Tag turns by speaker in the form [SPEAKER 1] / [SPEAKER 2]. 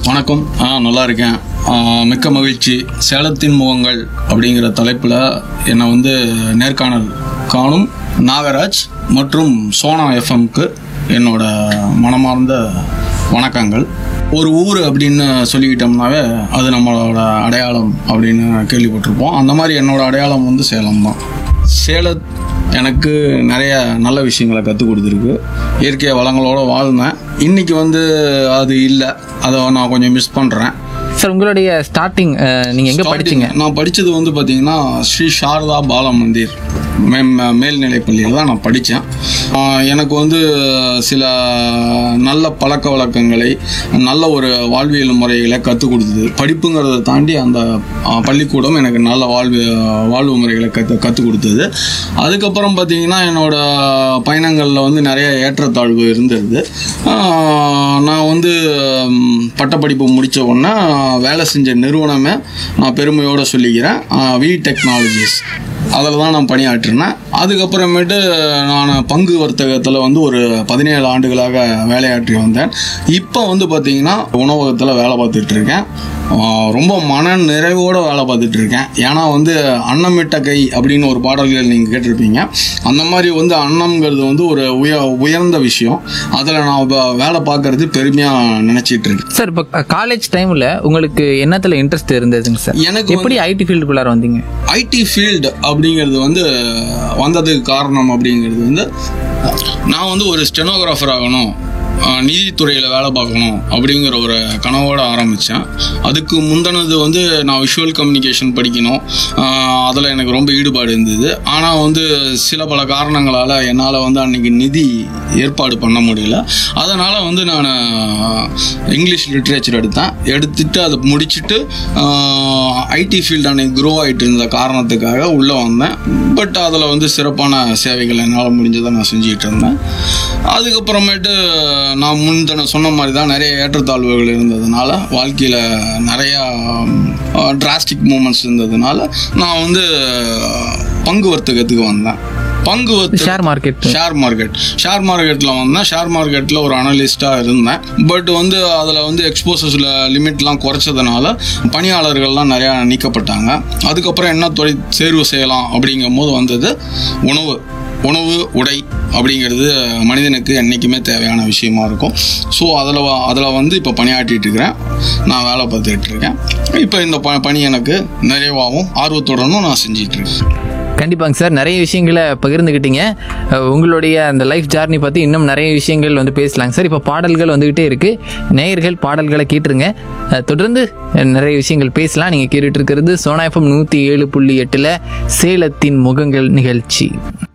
[SPEAKER 1] வணக்கம் ஆ நல்லா இருக்கேன் ஆ, மிக்க மகிழ்ச்சி சேலத்தின் முகங்கள் அப்படிங்கிற தலைப்பில் என்னை வந்து நேர்காணல் காணும் நாகராஜ் மற்றும் சோனா எஃப்எம்க்கு என்னோட மனமார்ந்த வணக்கங்கள் ஒரு ஊர் அப்படின்னு சொல்லிக்கிட்டோம்னாவே அது நம்மளோட அடையாளம் அப்படின்னு கேள்விப்பட்டிருப்போம் அந்த மாதிரி என்னோட அடையாளம் வந்து சேலம் தான் சேல எனக்கு நிறைய நல்ல விஷயங்களை கற்றுக் கொடுத்துருக்கு இயற்கை வளங்களோட வாழ்ந்தேன் இன்னைக்கு வந்து அது இல்லை அதை நான் கொஞ்சம் மிஸ் பண்ணுறேன்
[SPEAKER 2] சார் உங்களுடைய ஸ்டார்டிங் நீங்க எங்க படிச்சீங்க
[SPEAKER 1] நான் படித்தது வந்து பார்த்தீங்கன்னா ஸ்ரீ சாரதா பால மந்திர் மே மேல்நிலைப் பள்ளியில் தான் நான் படித்தேன் எனக்கு வந்து சில நல்ல பழக்க வழக்கங்களை நல்ல ஒரு வாழ்வியல் முறைகளை கற்றுக் கொடுத்தது படிப்புங்கிறத தாண்டி அந்த ஆ, பள்ளிக்கூடம் எனக்கு நல்ல வாழ்வு வாழ்வு முறைகளை கற்று கற்றுக் கொடுத்தது அதுக்கப்புறம் பார்த்தீங்கன்னா என்னோட பயணங்களில் வந்து நிறைய ஏற்றத்தாழ்வு இருந்தது ஆ, நான் வந்து ம், பட்டப்படிப்பு முடித்த உடனே வேலை செஞ்ச நிறுவனமே நான் பெருமையோடு சொல்லிக்கிறேன் வி டெக்னாலஜிஸ் அதில் தான் நான் பணியாற்றினேன் அதுக்கப்புறமேட்டு நான் பங்கு வர்த்தகத்தில் வந்து ஒரு பதினேழு ஆண்டுகளாக வேலையாற்றி வந்தேன் இப்போ வந்து பார்த்தீங்கன்னா உணவகத்தில் வேலை பார்த்துட்டு இருக்கேன் ஆஹ் ரொம்ப மன நிறைவோடு வேலை பார்த்துட்டு இருக்கேன் ஏன்னா வந்து அன்னமிட்ட கை அப்படின்னு ஒரு பாடல்கள் நீங்கள் கேட்டிருப்பீங்க அந்த மாதிரி வந்து அன்னம்ங்கிறது வந்து ஒரு உய உயர்ந்த விஷயம் அதில் நான் வ- வேலை பார்க்கறது பெருமையாக நினச்சிட்டு இருக்கேன்
[SPEAKER 2] சார் இப்போ காலேஜ் டைம்ல உங்களுக்கு என்னத்துல இன்ட்ரெஸ்ட் இருந்ததுங்க சார்
[SPEAKER 1] எனக்கு
[SPEAKER 2] எப்படி ஐடி ஃபீல்டுக்குள்ளார வந்தீங்க
[SPEAKER 1] ஐடி ஃபீல்டு அப்படிங்கிறது வந்து வந்ததுக்கு காரணம் அப்படிங்கிறது வந்து நான் வந்து ஒரு ஸ்டெனோகிராஃபர் ஆகணும் ஆஹ் நீதித்துறையில் வேலை பார்க்கணும் அப்படிங்கிற ஒரு கனவோட ஆரம்பித்தேன் அதுக்கு முந்தினது வந்து நான் விஷுவல் கம்யூனிகேஷன் படிக்கணும் அதில் எனக்கு ரொம்ப ஈடுபாடு இருந்தது ஆனால் வந்து சில பல காரணங்களால் என்னால் வந்து அன்னைக்கு நிதி ஏற்பாடு பண்ண முடியல அதனால் வந்து நான் இங்கிலீஷ் லிட்ரேச்சர் எடுத்தேன் எடுத்துட்டு அதை முடிச்சுட்டு ஐடி ஃபீல்டு அன்னைக்கு க்ரோ ஆகிட்டு இருந்த காரணத்துக்காக உள்ளே வந்தேன் பட் அதில் வந்து சிறப்பான சேவைகள் என்னால் முடிஞ்சதை நான் செஞ்சுக்கிட்டு இருந்தேன் அதுக்கப்புறமேட்டு நான் முன்தன சொன்ன மாதிரி தான் நிறைய ஏற்றத்தாழ்வுகள் இருந்ததுனால வாழ்க்கையில் நிறையா டிராஸ்டிக் மூமெண்ட்ஸ் இருந்ததுனால நான் வந்து பங்கு வர்த்தகத்துக்கு வந்தேன் பங்கு வர்த்தக
[SPEAKER 2] share market
[SPEAKER 1] share market share மார்க்கெட்டில் வந்தேன் ஷேர் மார்க்கெட்டில் ஒரு அனலிஸ்ட்டாக இருந்தேன் பட் வந்து அதில் வந்து எக்ஸ்போசஸில் லிமிட்லாம் குறைச்சதுனால பணியாளர்கள்லாம் நிறையா நீக்கப்பட்டாங்க அதுக்கப்புறம் என்ன தொழில் தேர்வு செய்யலாம் அப்படிங்கும் போது வந்தது உணவு உணவு உடை அப்படிங்கிறது மனிதனுக்கு என்றைக்குமே தேவையான விஷயமா இருக்கும் ஸோ அதில் அதில் வந்து இப்போ பணியாற்றிட்டு இருக்கிறேன் நான் வேலை பார்த்துட்டு இருக்கேன் இப்போ இந்த ப பணி எனக்கு நிறைவாகவும் ஆர்வத்துடனும் நான் செஞ்சிட்டு இருக்கேன்
[SPEAKER 2] கண்டிப்பாங்க சார் நிறைய விஷயங்களை பகிர்ந்துக்கிட்டீங்க அஹ் உங்களுடைய அந்த லைஃப் ஜார்னி பற்றி இன்னும் நிறைய விஷயங்கள் வந்து பேசலாங்க சார் இப்போ பாடல்கள் வந்துக்கிட்டே இருக்கு நேயர்கள் பாடல்களை கேட்டுருங்க அஹ் தொடர்ந்து நிறைய விஷயங்கள் பேசலாம் நீங்கள் கேட்டுட்டு இருக்கிறது சோனா எஃப்எம் நூற்றி ஏழு புள்ளி எட்டில் சேலத்தின் முகங்கள் நிகழ்ச்சி